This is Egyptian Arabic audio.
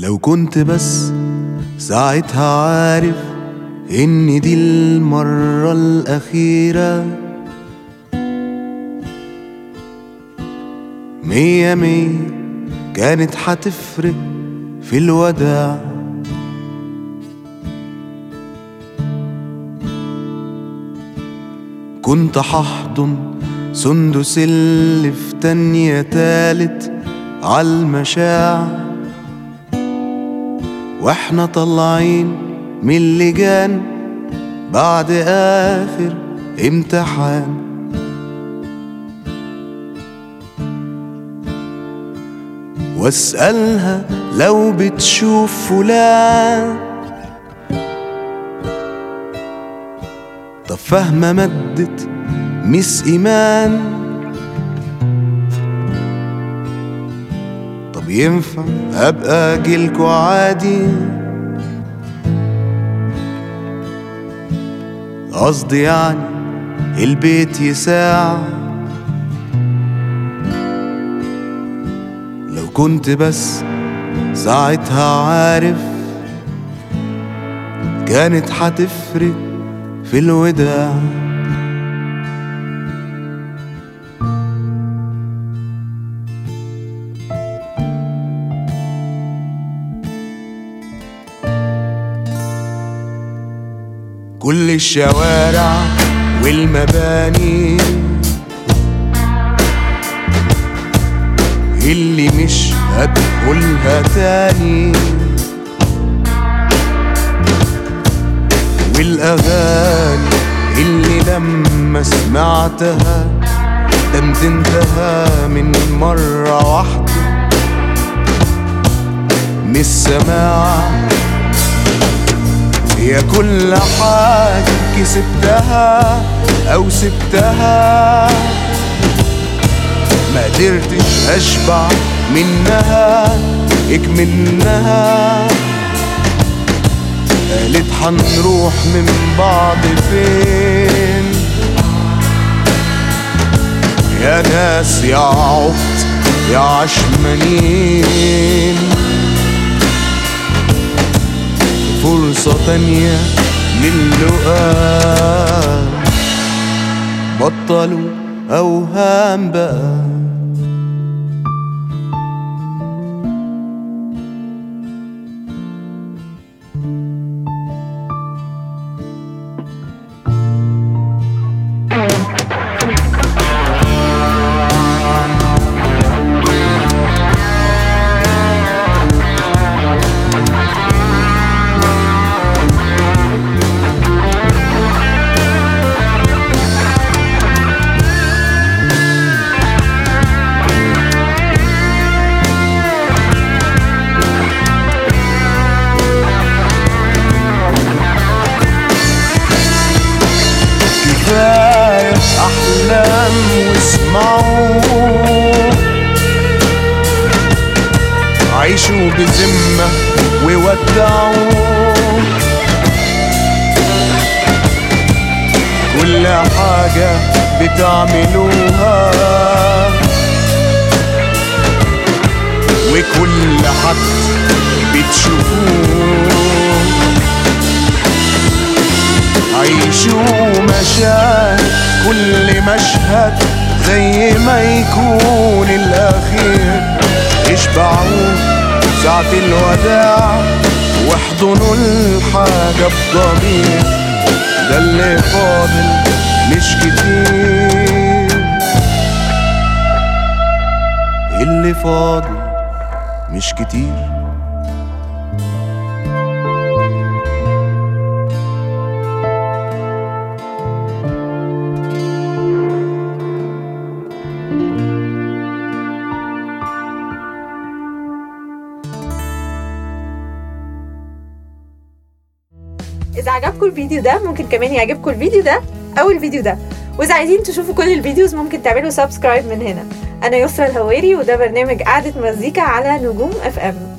لو كنت بس ساعتها عارف إن دي المرة الأخيرة مية مية كانت هتفرق في الوداع كنت هحضن سندس اللي في تانية تالت عالمشاع واحنا طالعين من اللجان بعد آخر امتحان واسألها لو بتشوف فلان طب فاهمة مدت مس إيمان طب ينفع أبقى أجيلكوا عادي قصدي يعني البيت يساع لو كنت بس ساعتها عارف كانت هتفرق في الوداع كل الشوارع والمباني اللي مش هدخلها تاني والأغاني اللي لما سمعتها دندنتها من مرة واحدة من السماع هي كل حاجة كسبتها أو سبتها ما قدرتش أشبع منها اكملناها قالت حنروح من بعض فين يا ناس يا عبط يا عشمانين فرصة تانية للقاء بطلوا أوهام بقى كفاية أحلام واسمعوا عيشوا بذمة وودعوا كل حاجة بتعملوها وكل حد بتشوفوه عيشوا مشاهد كل مشهد زي ما يكون الأخير اشبعوا ساعة الوداع واحضنوا الحاجة بضمير ده اللي فاضل مش كتير اللي فاضل مش كتير اذا عجبكم الفيديو ده ممكن كمان يعجبكم الفيديو ده او الفيديو ده واذا عايزين تشوفوا كل الفيديوز ممكن تعملوا سبسكرايب من هنا انا يسرا الهواري وده برنامج قعدة مزيكا على نجوم اف ام